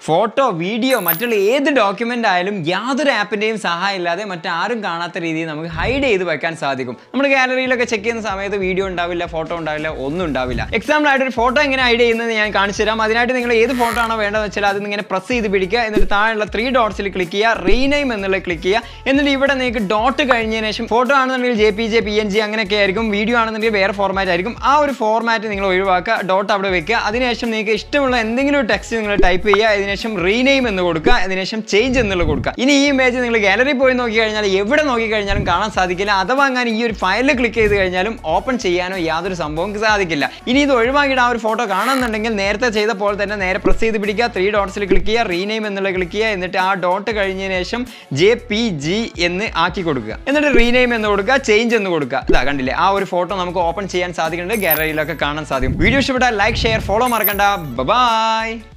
photo video മറ്റുള്ള ഏത് document ആയാലും യാതൊരു ആപ്പിൻ്റെയും സഹായം ഇല്ലാതെ മറ്റാരും കാണാത്ത രീതിയിൽ നമുക്ക് ഹൈഡ് ചെയ്ത് വെക്കാൻ സാധിക്കും നമ്മുടെ ഗാലറിയിലൊക്കെ ചെക്ക് ചെയ്യുന്ന സമയത്ത് വീഡിയോ ഉണ്ടാവില്ല ഫോട്ടോ ഉണ്ടാവില്ല ഒന്നും ഉണ്ടാവില്ല എക്സാമ്പിൾ ആയിട്ട് ഒരു ഫോട്ടോ എങ്ങനെ ഹൈഡ് ചെയ്യുന്നത് ഞാൻ കാണിച്ചു തരാം അതിനായിട്ട് നിങ്ങൾ ഏത് ഫോട്ടോ ആണോ വേണ്ടതെന്ന് വെച്ചാൽ അത് ഇങ്ങനെ പ്രസ് ചെയ്ത് പിടിക്കുക എന്നിട്ട് താഴെയുള്ള ത്രീ ഡോട്ട്സിൽ ക്ലിക്ക് ചെയ്യുക റീനെയിം എന്നുള്ള ക്ലിക്ക് ചെയ്യുക എന്നിട്ട് ഇവിടെ നിങ്ങൾക്ക് ഡോട്ട് കഴിഞ്ഞതിന് ശേഷം ഫോട്ടോ ആണെന്നുണ്ടെങ്കിൽ J P J P N G അങ്ങനെയൊക്കെ ആയിരിക്കും വീഡിയോ ആണെന്നുണ്ടെങ്കിൽ വേറെ ഫോർമാറ്റ് ആയിരിക്കും ആ ഒരു ഫോർമാറ്റ് നിങ്ങൾ ഒഴിവാക്കുക ഡോട്ട് അവിടെ വെക്കുക അതിനുശേഷം നിങ്ങൾക്ക് ഇഷ്ടമുള്ള എന്തെങ്കിലും ഒരു ടെക്സ്റ്റ് നിങ്ങൾ ടൈപ്പ് ചെയ്യുക അതിനുശേഷം റീനെയിം എന്ന് കൊടുക്കുക അതിനുശേഷം ചേഞ്ച് എന്നുള്ള കൊടുക്കുക ഇനി ഈ ഇമേജ് നിങ്ങൾ ഗാലറി പോയി നോക്കി കഴിഞ്ഞാൽ എവിടെ നോക്കി കഴിഞ്ഞാലും കാണാൻ സാധിക്കില്ല അഥവാ അങ്ങനെ ഈ ഒരു ഫയലിൽ ക്ലിക്ക് ചെയ്ത് കഴിഞ്ഞാലും ഓപ്പൺ ചെയ്യാനോ യാതൊരു സംഭവം സാധിക്കില്ല ഇനി ഇത് ഒഴിവാക്കിയിട്ട് ആ ഒരു ഫോട്ടോ കാണുന്നുണ്ടെങ്കിൽ നേരത്തെ ചെയ്ത പോലെ തന്നെ നേരെ പ്രസ് ചെയ്ത് പിടിക്കുക ത്രീ ഡോട്ട്സിൽ ക്ലിക്ക് ചെയ്യുക റീനെയിം എന്നുള്ള ക്ലിക്ക് ചെയ്യുക എന്നിട്ട് ആ ഡോട്ട് കഴിഞ്ഞതിന് ശേഷം ജെ പി ജി എന്ന് ആക്കി കൊടുക്കുക എന്നിട്ട് റീനെയിം എന്ന് കൊടുക്കുക ചേഞ്ച് എന്ന് കൊടുക്കുക ഇതാ കണ്ടില്ലേ ആ ഒരു ഫോട്ടോ നമുക്ക് ഓപ്പൺ ചെയ്യാൻ സാധിക്കുന്നുണ്ട് ഗാലറിയിലൊക്കെ കാണാൻ സാധിക്കും വീഡിയോ ഇഷ്ടപ്പെട്ടാൽ ലൈക്ക് ഷെയർ ഫോളോ മറക്കണ്ട ബൈ